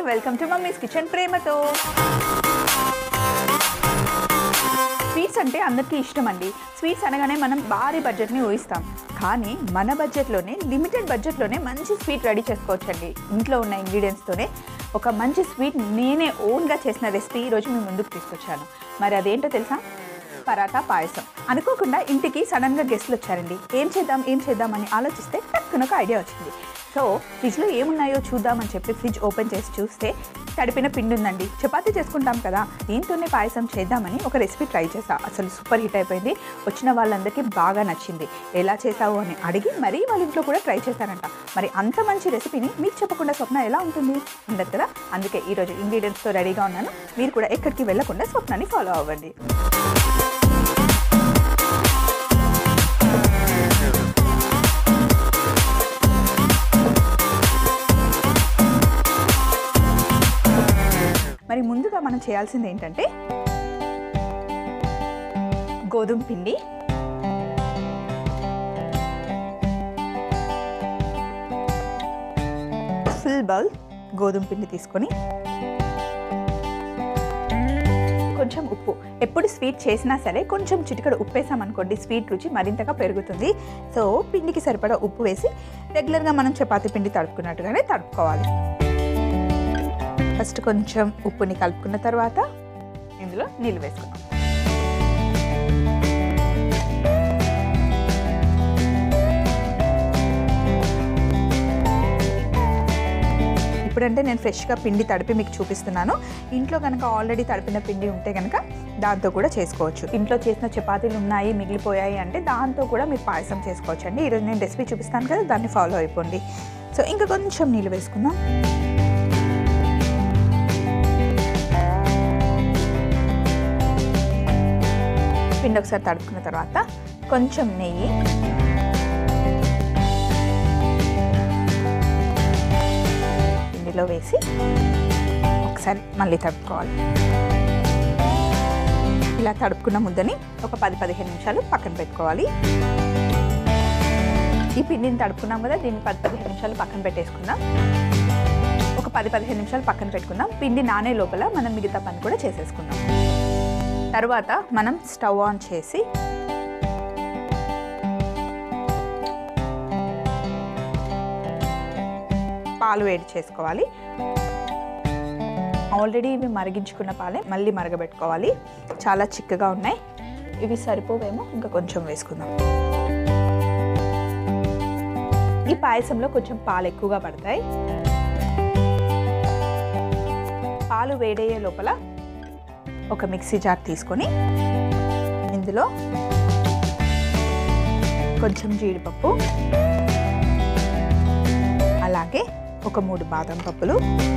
welcome to mummy's kitchen ప్రేమతో sweets అంటే అందరికీ ఇష్టం అండి స్వీట్స్ అనగానే మనం భారీ బడ్జెట్ని ఊహిస్తాం కానీ మన బడ్జెట్లోనే లిమిటెడ్ బడ్జెట్లోనే మంచి స్వీట్ రెడీ చేసుకోవచ్చండి ఇంట్లో ఉన్న ఇంగ్రీడియంట్స్తోనే ఒక మంచి స్వీట్ నేనే ఓన్గా చేసిన రెసిపీ ఈరోజు మీ ముందుకు తీసుకొచ్చాను మరి అదేంటో తెలుసా పరాటా పాయసం అనుకోకుండా ఇంటికి సడన్గా గెస్ట్లు వచ్చారండి ఏం చేద్దాం ఏం చేద్దాం అని ఆలోచిస్తే టక్కున ఒక ఐడియా వచ్చింది సో ఫ్రిడ్జ్లో ఏమున్నాయో చూద్దామని చెప్పి ఫ్రిడ్జ్ ఓపెన్ చేసి చూస్తే తడిపిన పిండి ఉందండి చపాతీ చేసుకుంటాం కదా దీంతోనే పాయసం చేద్దామని ఒక రెసిపీ ట్రై చేసా అసలు సూపర్ హిట్ అయిపోయింది వచ్చిన వాళ్ళందరికీ బాగా నచ్చింది ఎలా చేసావు అని అడిగి మరీ వాళ్ళ ఇంట్లో కూడా ట్రై చేశారంట మరి అంత మంచి రెసిపీని మీకు చెప్పకుండా స్వప్న ఎలా ఉంటుంది ఉండదు కదా అందుకే ఈరోజు ఇంగ్రీడియంట్స్తో రెడీగా ఉన్నాను మీరు కూడా ఎక్కడికి వెళ్ళకుండా స్వప్నాన్ని ఫాలో అవ్వండి మరి ముందుగా మనం చేయాల్సింది ఏంటంటే గోధుమ పిండి ఫుల్ బౌల్ గోధుమ పిండి తీసుకొని కొంచెం ఉప్పు ఎప్పుడు స్వీట్ చేసినా సరే కొంచెం చిటికడ ఉప్పు వేసామనుకోండి స్వీట్ రుచి మరింతగా పెరుగుతుంది సో పిండికి సరిపడా ఉప్పు వేసి రెగ్యులర్గా మనం చపాతీ పిండి తడుపుకున్నట్టుగానే తడుపుకోవాలి ఫస్ట్ కొంచెం ఉప్పుని కలుపుకున్న తర్వాత ఇందులో నీళ్ళు వేసుకుందాం ఇప్పుడంటే నేను ఫ్రెష్గా పిండి తడిపి మీకు చూపిస్తున్నాను ఇంట్లో కనుక ఆల్రెడీ తడిపిన పిండి ఉంటే కనుక దాంతో కూడా చేసుకోవచ్చు ఇంట్లో చేసిన చపాతీలు ఉన్నాయి మిగిలిపోయాయి అంటే దాంతో కూడా మీరు పాయసం చేసుకోవచ్చు అండి ఈరోజు నేను రెసిపీ చూపిస్తాను కదా దాన్ని ఫాలో అయిపోండి సో ఇంకా కొంచెం నీళ్ళు వేసుకుందాం పిండి ఒకసారి తడుపుకున్న తర్వాత కొంచెం నెయ్యి పిండిలో వేసి ఒకసారి మళ్ళీ తడుపుకోవాలి ఇలా తడుపుకున్న ముద్దని ఒక పది పదిహేను నిమిషాలు పక్కన పెట్టుకోవాలి ఈ పిండిని తడుపుకున్నాం కదా దీన్ని పది పదిహేను నిమిషాలు పక్కన పెట్టేసుకుందాం ఒక పది పదిహేను నిమిషాలు పక్కన పెట్టుకుందాం పిండి నానే లోపల మనం మిగతా పని కూడా చేసేసుకుందాం తర్వాత మనం స్టవ్ ఆన్ చేసి పాలు వేడి చేసుకోవాలి ఆల్రెడీ ఇవి మరిగించుకున్న పాలే మళ్ళీ మరగబెట్టుకోవాలి చాలా చిక్కగా ఉన్నాయి ఇవి సరిపోవేమో ఇంకా కొంచెం వేసుకుందాం ఈ పాయసంలో కొంచెం పాలు ఎక్కువగా పడతాయి పాలు వేడయ్యే లోపల ఒక మిక్సీ జార్ తీసుకొని ఇందులో కొంచెం జీడిపప్పు అలాగే ఒక మూడు బాదం పప్పులు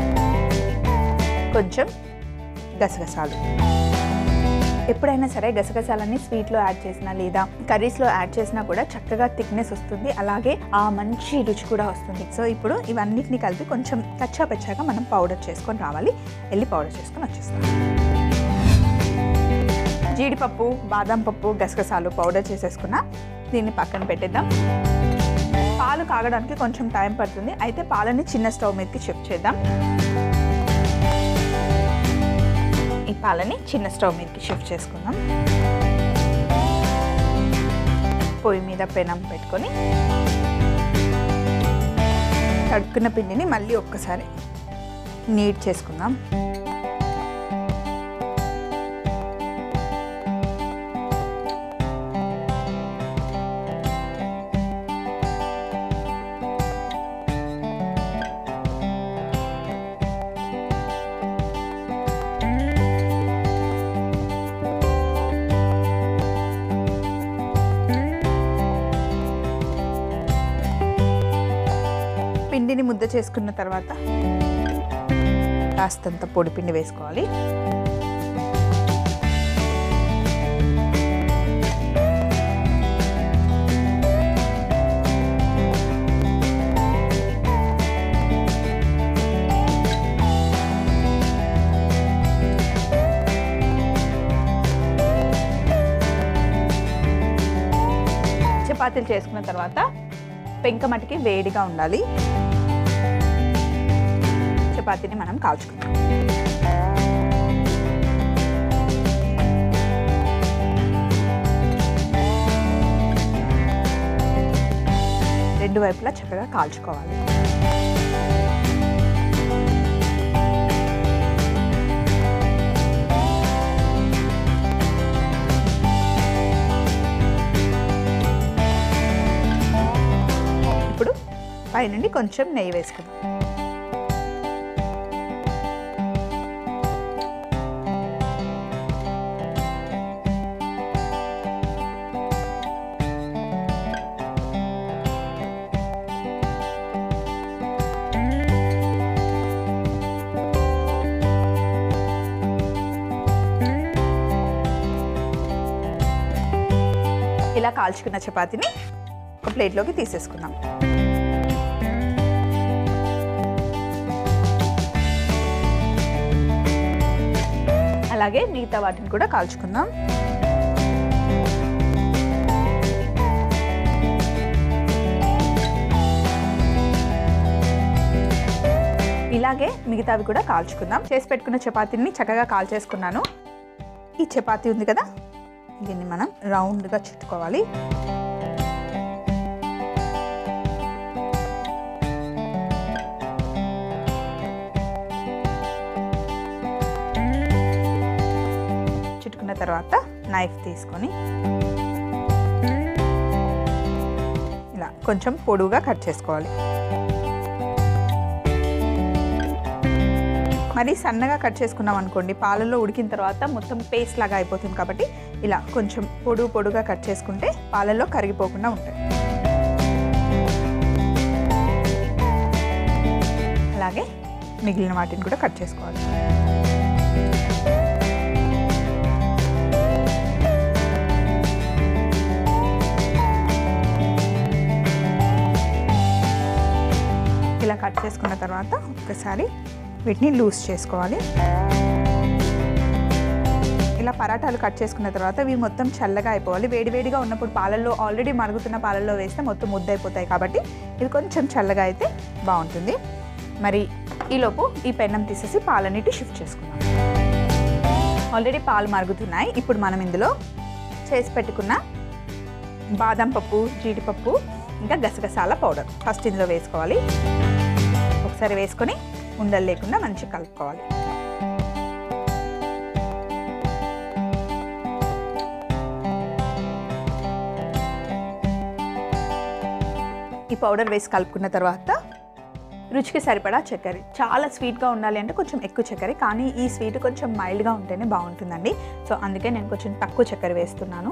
కొంచెం గసగసాలు ఎప్పుడైనా సరే గసగసాలని స్వీట్లో యాడ్ చేసినా లేదా కర్రీస్లో యాడ్ చేసినా కూడా చక్కగా థిక్నెస్ వస్తుంది అలాగే ఆ మంచి రుచి కూడా వస్తుంది సో ఇప్పుడు ఇవన్నిటిని కలిపి కొంచెం కచ్చా పచ్చాగా మనం పౌడర్ చేసుకొని రావాలి వెళ్ళి పౌడర్ చేసుకొని వచ్చేస్తాం జీడిపప్పు బాదం పప్పు గసగసాలు పౌడర్ చేసేసుకున్న దీన్ని పక్కన పెట్టేద్దాం పాలు కాగడానికి కొంచెం టైం పడుతుంది అయితే పాలని చిన్న స్టవ్ మీదకి షిఫ్ట్ చేద్దాం ఈ పాలని చిన్న స్టవ్ మీదకి షిఫ్ట్ చేసుకుందాం పొయ్యి మీద పెనం పెట్టుకొని తడుక్కున్న పిండిని మళ్ళీ ఒక్కసారి నీట్ చేసుకుందాం పిండిని ముద్ద చేసుకున్న తర్వాత కాస్తంత పొడి పిండి వేసుకోవాలి చపాతీలు చేసుకున్న తర్వాత పెంక మట్టికి వేడిగా ఉండాలి చపాతీని మనం కాల్చుకుందాం రెండు వైపులా చక్కగా కాల్చుకోవాలి ఇప్పుడు పైనుండి కొంచెం నెయ్యి వేసుకుందాం ఇలా కాల్చుకున్న చపాతీని ఒక ప్లేట్లోకి తీసేసుకుందాం అలాగే మిగతా వాటిని కూడా కాల్చుకుందాం ఇలాగే మిగతావి కూడా కాల్చుకుందాం చేసి పెట్టుకున్న చపాతీని చక్కగా కాల్చేసుకున్నాను ఈ చపాతీ ఉంది కదా దీన్ని మనం రౌండ్గా చుట్టుకోవాలి చుట్టుకున్న తర్వాత నైఫ్ తీసుకొని ఇలా కొంచెం పొడువుగా కట్ చేసుకోవాలి మరి సన్నగా కట్ చేసుకున్నాం అనుకోండి పాలలో ఉడికిన తర్వాత మొత్తం పేస్ట్ లాగా అయిపోతుంది కాబట్టి ఇలా కొంచెం పొడుగు పొడుగా కట్ చేసుకుంటే పాలలో కరిగిపోకుండా ఉంటాయి అలాగే మిగిలిన వాటిని కూడా కట్ చేసుకోవాలి ఇలా కట్ చేసుకున్న తర్వాత ఒక్కసారి వీటిని లూజ్ చేసుకోవాలి ఇలా పరాటాలు కట్ చేసుకున్న తర్వాత ఇవి మొత్తం చల్లగా అయిపోవాలి వేడివేడిగా ఉన్నప్పుడు పాలల్లో ఆల్రెడీ మరుగుతున్న పాలల్లో వేస్తే మొత్తం ముద్ద అయిపోతాయి కాబట్టి ఇది కొంచెం చల్లగా అయితే బాగుంటుంది మరి ఈలోపు ఈ పెన్నం తీసేసి పాలన్నిటి షిఫ్ట్ చేసుకుందాం ఆల్రెడీ పాలు మరుగుతున్నాయి ఇప్పుడు మనం ఇందులో చేసి పెట్టుకున్న బాదం పప్పు జీడిపప్పు ఇంకా గసగసాల పౌడర్ ఫస్ట్ ఇందులో వేసుకోవాలి ఒకసారి వేసుకొని ఉండలు లేకుండా మంచిగా కలుపుకోవాలి ఈ పౌడర్ వేసి కలుపుకున్న తర్వాత రుచికి సరిపడా చక్కెర చాలా స్వీట్గా ఉండాలి అంటే కొంచెం ఎక్కువ చక్కెర కానీ ఈ స్వీట్ కొంచెం మైల్డ్గా ఉంటేనే బాగుంటుందండి సో అందుకే నేను కొంచెం తక్కువ చక్కెర వేస్తున్నాను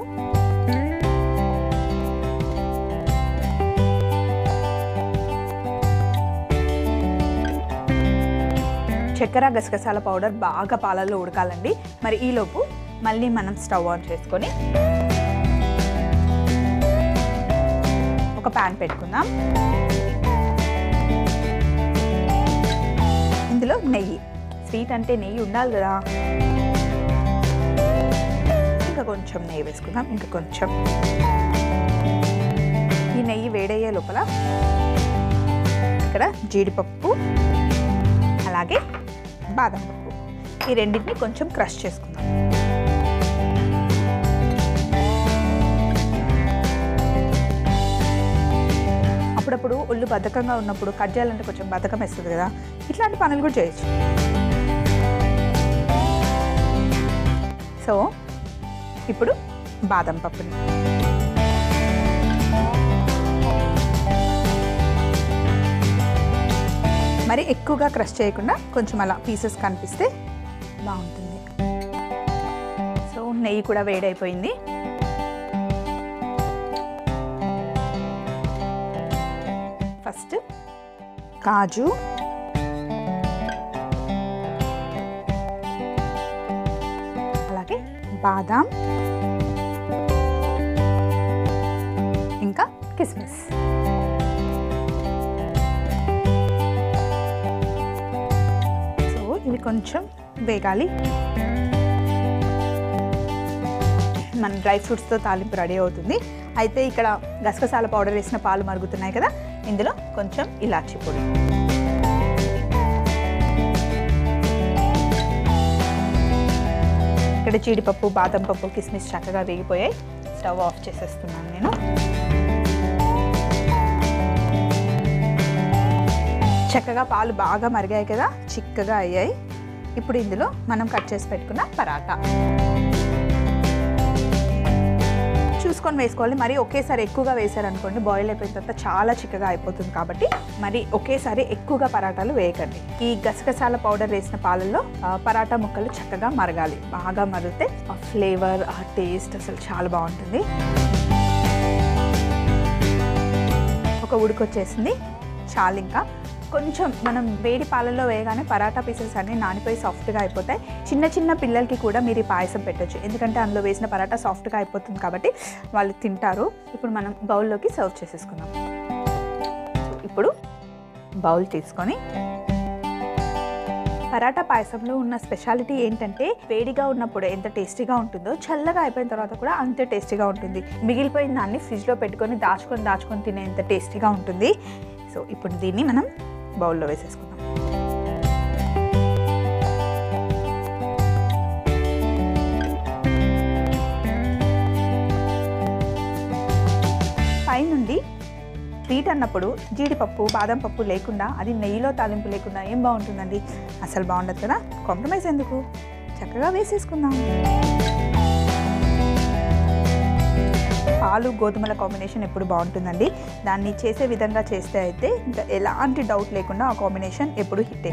చక్కెర గసగసాల పౌడర్ బాగా పాలల్లో ఉడకాలండి మరి ఈలోపు మళ్ళీ మనం స్టవ్ ఆన్ చేసుకొని ఒక ప్యాన్ పెట్టుకుందాం ఇందులో నెయ్యి స్వీట్ అంటే నెయ్యి ఉండాలి కదా ఇంకా కొంచెం నెయ్యి వేసుకుందాం ఇంకా కొంచెం ఈ నెయ్యి వేడయ్యే లోపల ఇక్కడ జీడిపప్పు అలాగే బాదం పప్పు ఈ రెండింటిని కొంచెం క్రష్ చేసుకుందాం అప్పుడప్పుడు ఒళ్ళు బద్ధకంగా ఉన్నప్పుడు కట్ చేయాలంటే కొంచెం బద్ధకం వేస్తుంది కదా ఇట్లాంటి పనులు కూడా చేయొచ్చు సో ఇప్పుడు బాదం పప్పుని మరి ఎక్కువగా క్రష్ చేయకుండా కొంచెం అలా పీసెస్ కనిపిస్తే బాగుంటుంది సో నెయ్యి కూడా వేడైపోయింది ఫస్ట్ కాజు అలాగే బాదాం ఇంకా కిస్మిస్ సో ఇవి కొంచెం వేగాలి మన డ్రై ఫ్రూట్స్తో తాలింపు రెడీ అవుతుంది అయితే ఇక్కడ గసగసాల పౌడర్ వేసిన పాలు మరుగుతున్నాయి కదా ఇందులో కొంచెం ఇలాచీ పొడి ఇక్కడ జీడిపప్పు బాదం పప్పు కిస్మిస్ చక్కగా వేగిపోయాయి స్టవ్ ఆఫ్ చేసేస్తున్నాను నేను చక్కగా పాలు బాగా మరిగాయి కదా చిక్కగా అయ్యాయి ఇప్పుడు ఇందులో మనం కట్ చేసి పెట్టుకున్న పరాటా చూసుకొని వేసుకోవాలి మరి ఒకేసారి ఎక్కువగా వేసారనుకోండి బాయిల్ అయిపోయిన తర్వాత చాలా చిక్కగా అయిపోతుంది కాబట్టి మరి ఒకేసారి ఎక్కువగా పరాటాలు వేయకండి ఈ గసగసాల పౌడర్ వేసిన పాలల్లో ఆ, పరాటా ముక్కలు చక్కగా మరగాలి బాగా మరిగితే ఆ ఫ్లేవర్ ఆ టేస్ట్ అసలు చాలా బాగుంటుంది ఒక ఉడికొచ్చేసింది చాలు ఇంకా కొంచెం మనం వేడి పాలల్లో వేయగానే పరాటా పీసెస్ అన్నీ నానిపోయి సాఫ్ట్గా అయిపోతాయి చిన్న చిన్న పిల్లలకి కూడా మీరు ఈ పాయసం పెట్టొచ్చు ఎందుకంటే అందులో వేసిన పరాటా సాఫ్ట్గా అయిపోతుంది కాబట్టి వాళ్ళు తింటారు ఇప్పుడు మనం బౌల్లోకి సర్వ్ చేసేసుకుందాం ఇప్పుడు బౌల్ తీసుకొని పరాటా పాయసంలో ఉన్న స్పెషాలిటీ ఏంటంటే వేడిగా ఉన్నప్పుడు ఎంత టేస్టీగా ఉంటుందో చల్లగా అయిపోయిన తర్వాత కూడా అంతే టేస్టీగా ఉంటుంది మిగిలిపోయిన దాన్ని ఫ్రిడ్జ్లో పెట్టుకొని దాచుకొని దాచుకొని తినేంత టేస్టీగా ఉంటుంది సో ఇప్పుడు దీన్ని మనం బౌల్లో వేసేసుకుందాం పైనుండి స్వీట్ అన్నప్పుడు జీడిపప్పు బాదం పప్పు లేకుండా అది నెయ్యిలో తాలింపు లేకుండా ఏం బాగుంటుందండి అసలు బాగుండదు కదా కాంప్రమైజ్ ఎందుకు చక్కగా వేసేసుకుందాం పాలు గోధుమల కాంబినేషన్ ఎప్పుడు బాగుంటుందండి దాన్ని చేసే విధంగా చేస్తే అయితే ఇంకా ఎలాంటి డౌట్ లేకుండా ఆ కాంబినేషన్ ఎప్పుడు హిట్టే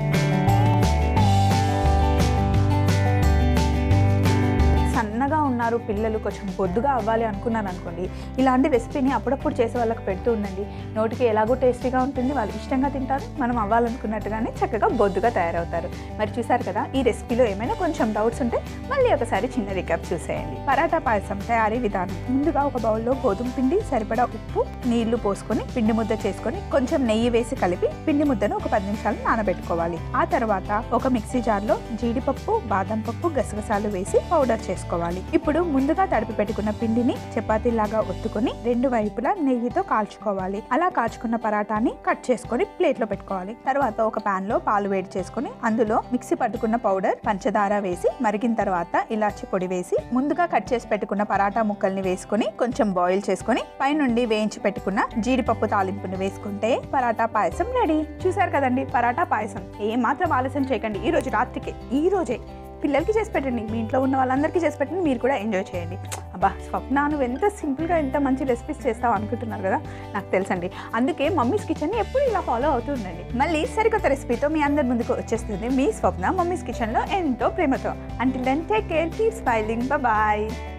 సన్నగా ఉన్నారు పిల్లలు కొంచెం బొద్దుగా అవ్వాలి అనుకున్నారు అనుకోండి ఇలాంటి రెసిపీని అప్పుడప్పుడు చేసే వాళ్ళకి పెడుతూ ఉండండి నోటికి ఎలాగో టేస్టీగా ఉంటుంది వాళ్ళు ఇష్టంగా తింటారు మనం అవ్వాలనుకున్నట్టుగానే చక్కగా బొద్దుగా తయారవుతారు మరి చూసారు కదా ఈ రెసిపీలో ఏమైనా కొంచెం డౌట్స్ ఉంటే మళ్ళీ ఒకసారి చిన్న రికాప్ చూసేయండి పరాటా పాయసం తయారీ విధానం ముందుగా ఒక బౌల్లో గోధుమ పిండి సరిపడా ఉప్పు నీళ్లు పోసుకొని పిండి ముద్ద చేసుకొని కొంచెం నెయ్యి వేసి కలిపి పిండి ముద్దను ఒక పది నిమిషాలు నానబెట్టుకోవాలి ఆ తర్వాత ఒక మిక్సీ జార్లో జీడిపప్పు బాదం పప్పు గసగసాలు వేసి పౌడర్ చేసుకోవాలి ఇప్పుడు ముందుగా తడిపి పెట్టుకున్న పిండిని చపాతీలాగా ఒత్తుకొని రెండు వైపులా నెయ్యితో కాల్చుకోవాలి అలా కాల్చుకున్న పరాటాని కట్ చేసుకొని ప్లేట్ లో పెట్టుకోవాలి తర్వాత ఒక పాన్ లో పాలు వేడి చేసుకొని అందులో మిక్సీ పట్టుకున్న పౌడర్ పంచదార వేసి మరిగిన తర్వాత ఇలాచి పొడి వేసి ముందుగా కట్ చేసి పెట్టుకున్న పరాటా ముక్కల్ని వేసుకొని కొంచెం బాయిల్ చేసుకొని పైనుండి వేయించి పెట్టుకున్న జీడిపప్పు తాలింపుని వేసుకుంటే పరాటా పాయసం రెడీ చూసారు కదండి పరాటా పాయసం ఏ మాత్రం ఆలస్యం చేయకండి ఈ రోజు రాత్రికి ఈ రోజే పిల్లలకి చేసి పెట్టండి మీ ఇంట్లో ఉన్న వాళ్ళందరికీ చేసి పెట్టండి మీరు కూడా ఎంజాయ్ చేయండి అబ్బా స్వప్న నువ్వు ఎంత సింపుల్గా ఎంత మంచి రెసిపీస్ చేస్తావు అనుకుంటున్నారు కదా నాకు తెలుసండి అందుకే మమ్మీస్ కిచెన్ని ఎప్పుడు ఇలా ఫాలో అవుతూ ఉండండి మళ్ళీ సరికొత్త రెసిపీతో మీ అందరి ముందుకు వచ్చేస్తుంది మీ స్వప్న మమ్మీస్ కిచెన్లో ఎంతో ప్రేమతో until then take care keep smiling bye